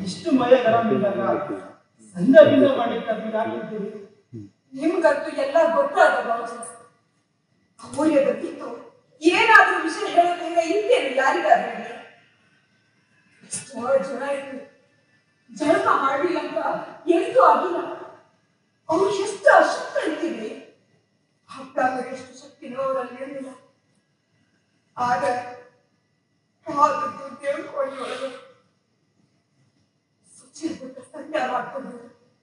ಇಷ್ಟು ಮಳೆ ಗರಂ ಇದ್ದಾಗ ಸಂದರ್ಭದಿಂದ ಮಾಡ್ಲಿಕ್ಕೆ ಅದಕ್ಕೆ ಹಾಕಿರ್ತೀವಿ ನಿಮ್ಗಂತೂ ಎಲ್ಲ ಗೊತ್ತಾದ ಬಾಜು ಅಮೂಲ್ಯದಕ್ಕಿತ್ತು ಏನಾದ್ರೂ ವಿಷಯ ಹೇಳೋದ್ರಿಂದ ಇಂತೇನು ಯಾರಿಗಾದ್ರೂ ಹೇಳಿ ಎಷ್ಟೋ ಜನ ಇತ್ತು ಜಳಕ ಮಾಡಲಿಲ್ಲ ಅಂತ ಎಂತೂ ಆಗಿಲ್ಲ ಅವ್ರು ಎಷ್ಟು ಅಶಕ್ತ ಇರ್ತೀವಿ ಹತ್ತಾಗ ಎಷ್ಟು ಶಕ್ತಿನೋ ಅವರಲ್ಲಿ ಇರಲಿಲ್ಲ ಆಗ ಆದದ್ದು ದೇವ್ಕೊಳ್ಳಿ ಒಳಗೆ ಸುಚಿರ್ಬಿಟ್ಟ ಸಂಧ್ಯ ಮಾಡ್ಕೊಂಡು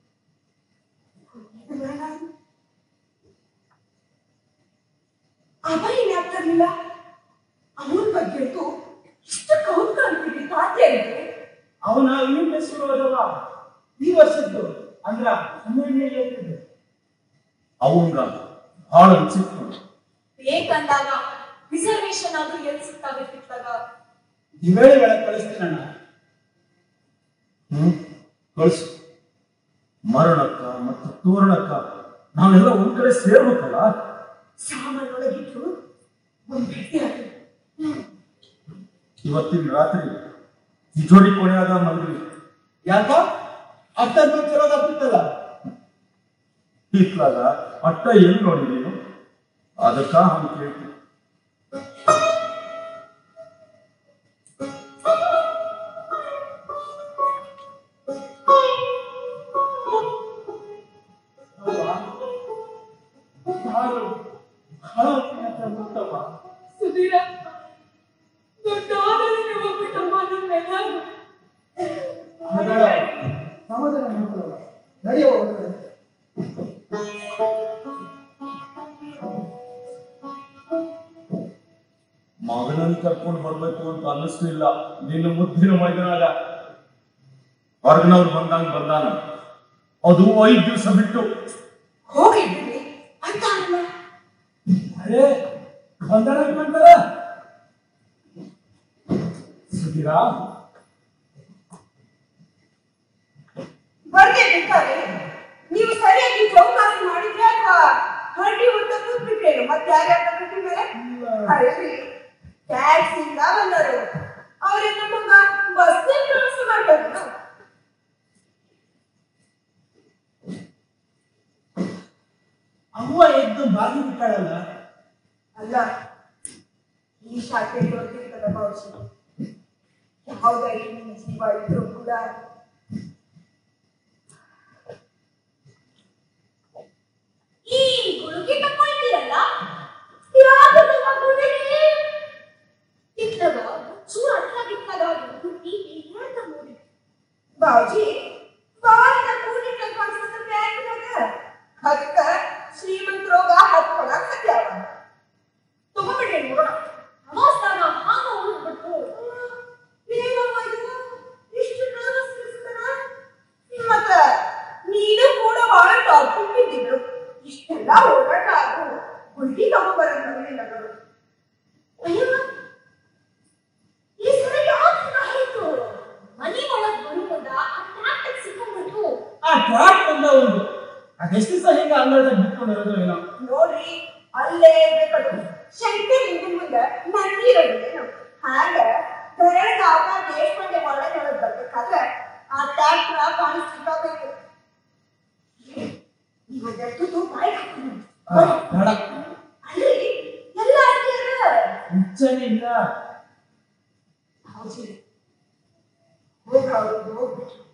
ಅಭಯನೇ ಆಗ್ತಿರ್ಲಿಲ್ಲ ಅವನ ಬಗ್ಗೆ ಅಂತೂ ಇಷ್ಟು ಕೌತುಕ ಅಂತೀವಿ ತಾತ್ಯರಿಗೆ ಅವನ ಇವನ್ನೇ ಶುರುವಾದವ ಈ ವರ್ಷದ್ದು ಅಂದ್ರ ಹನ್ನೆರಡನೇ ಇರ್ತದೆ ಅವಂಗ ಬಹಳ ಅನ್ಸಿತ್ತು ಬೇಕಂದಾಗ ರಿಸರ್ವೇಶನ್ ಆದ್ರೂ ಎಲ್ಲಿ ಸಿಗ್ತಾವೆ ಸಿಕ್ತಾಗ ದಿವೇಳಿ ಒಳಗೆ ಕಳಿಸ್ತೀನಣ್ಣ ಹ್ಮ್ ಕಳಿಸು ಮರಣಕ್ಕ ಮತ್ತು ತೋರಣಕ್ಕ ನಾವೆಲ್ಲ ಒಂದ್ ಕಡೆ ಸೇರ್ಬೇಕಲ್ಲ ಸಾಮಾನೊಳಗಿಟ್ಟು ಒಂದ್ ಭೇಟಿ ಆಗಿ ಇವತ್ತಿನ ರಾತ್ರಿ ತಿಜೋಡಿ ಕೊನೆಯಾದ ಮಲ್ರಿ ಯಾಕ ಅಷ್ಟೊಂದು ಚಲೋದಾಗ್ತಿತ್ತಲ್ಲ ಇತ್ಲಾಗ ಅಟ್ಟ ಎಲ್ಲಿ ನೋಡಿದೀನು ಅದಕ್ಕ ಹಂಗೆ ಕೇಳ್ತೀನಿ ಹಾಲು ಬಹಳ ಹೊತ್ತಿನ ಹತ್ರ ಮುಗ್ತವ್ವ. ಸುಧೀರ ದೊಡ್ಡವಾದ ಹೋಗ್ಬಿಟ್ಟಮ್ಮ ನಮ್ಮೆಲ್ಲ ಮಗಳ ಸಮಾಧಾನ ಮಾಡ್ಕೊಳ್ಳಲ್ಲ ನಡೆಯುವ ಹೊರಗಡೆ. ಮಗನನ್ನ ಕರ್ಕೊಂಡು ಬರ್ಬೇಕು ಅಂತ ಅನ್ನಿಸ್ಲಿಲ್ಲ ನಿನ್ನ ಮುದ್ದಿನ ಮೈದನಾಗ ಹೊರಗಿನವ್ರು ಬಂದಂಗ ಬಂದಾನ ಅದು ಐದ್ ದಿವಸ ಬಿಟ್ಟು ಹೋಗಿದ್ದೀವಿ ಅಂತ ಅಲ್ಲ ಅರೇ ಬಂದಾರ ಬಂದಾರ ಸುಧೀರ ಬರ್ಗೆ ಬೇಕಾದ್ರೆ ನೀವು ಸರಿಯಾಗಿ ಚೌಕಾಸಿ ಮಾಡಿದ್ರೆ ಅಥವಾ ಹಳ್ಳಿ ಉದ್ದ ಕೂತ್ಬಿಟ್ರೇನು ಮತ್ತೆ ಯಾರ್ಯಾರ ಬಿಟ್ಟ ಮೇಲೆ ಅರೇ ಟ್ಯಾಕ್ಸ್ ಇಂದ ಬಂದರು ಅವ್ರಿಗೆ ನಮಗ ಬಸ್ ಪ್ರವಾಸ ಮಾಡ್ಬೇಕು ಅವ್ವ ಎದ್ದು ಬಾಗಿ ಬಿಟ್ಟಾಳಲ್ಲ ಅಲ್ಲ ಈ ಶಾಖೆ ಗೊತ್ತಿರ್ತದ ಬಹುಶಃ ಯಾವುದಾಗಿ ನಿಮ್ಮ ಜೀವ ಇದ್ರೂ ಕೂಡ ಈ ಗುಡುಗಿ ತಕೊಳ್ತೀರಲ್ಲ ಯಾಕೆ ತಗೊಂಡಿರಿ? ಇತ್ತಗ ಚೂರು ಅಟ್ಲಾಗಿತ್ತಗ ಹುಟ್ಟಿ ಹೇಳ್ತಾ ನೋಡಿ ಬಾವುಜಿ ಬಾಳಿನ ಕೂಡಿಟ್ಟ ಕಳ್ಸಿದ ಬ್ಯಾಂಕ್ನಾಗ ಅದಕ್ಕ ಶ್ರೀಮಂತರೋಗ ಹತ್ಕೊಳಕ್ ಹತ್ಯಾವ ತಗೊಂಡ್ಬಿಡ್ರಿ ನೋಡೋಣ ಅಮಾಸ್ತಾಗ ಹಾಗ ಉಳಿದ್ಬಿಟ್ಟು ಏನವ್ವ ಇದು? ಇಷ್ಟು nervous ಅನ್ಸುತ್ತನ? ಮತ್ತ ನೀನು ಕೂಡ ಬಹಳ ಟಾಪಿಕ್ ಇದ್ದಿದ್ರು ಇಷ್ಟೆಲ್ಲ ಓಡಾಟ ಆಗು ಗುಂಡಿ ತಗೊಂಡ್ಬರಕ್ ಬರಲಿಲ್ಲ ನೋಡು ಅಯ್ಯೋ ಈ ಸಲ ಯಾಕೆ ಆಯ್ತು ಮನಿ ಒಳಗ್ ಬರು ಮುಂದ ಆ ಟ್ರಾಫಿಕ್ ಸಿಕ್ಕೊಂಡ್ಬಿಟ್ಟು ಆ ಟ್ರಾಕ್ ಬಂದ ಒಂದು ಅದೆಷ್ಟು ದಿವಸ ಹಿಂಗ ಅಂಗಳದಾಗ ಬಿಟ್ಕೊಂಡಿರೋದು ಏನೋ ನೋಡ್ರಿ ಅಲ್ಲೇ ಇರ್ಬೇಕದು ಶಂಕರ್ ಹಿಂದಿನ ಮುಂದೆ ನಂದಿರೋದೇನು ಹಾಗ ಬೆರಗಾಗ ದೇಶಪಾಂಡೆ ಒಳಗೊಳಗ್ ಬರ್ಬೇಕಾದ್ರೆ ಆ ಟ್ಯಾಕ್ಟ್ರ ಕಾಣಿಸ್ಲಿಕ್ಕಬೇಕು ಇವತ್ತು ಬಾಯ್ ಹಾಕ್ತೀನಿ ಆ, ಬೇಡ ಅಲ್ರಿ ಎಲ್ಲ ಅಡ್ಗೆಯರ ಹುಚ್ಚನೇ ಇಲ್ಲ ಹೌದು ಹೋಗ ಅವ್ರಿಗೆ ಹೋಗ್ಬಿಟ್ಟು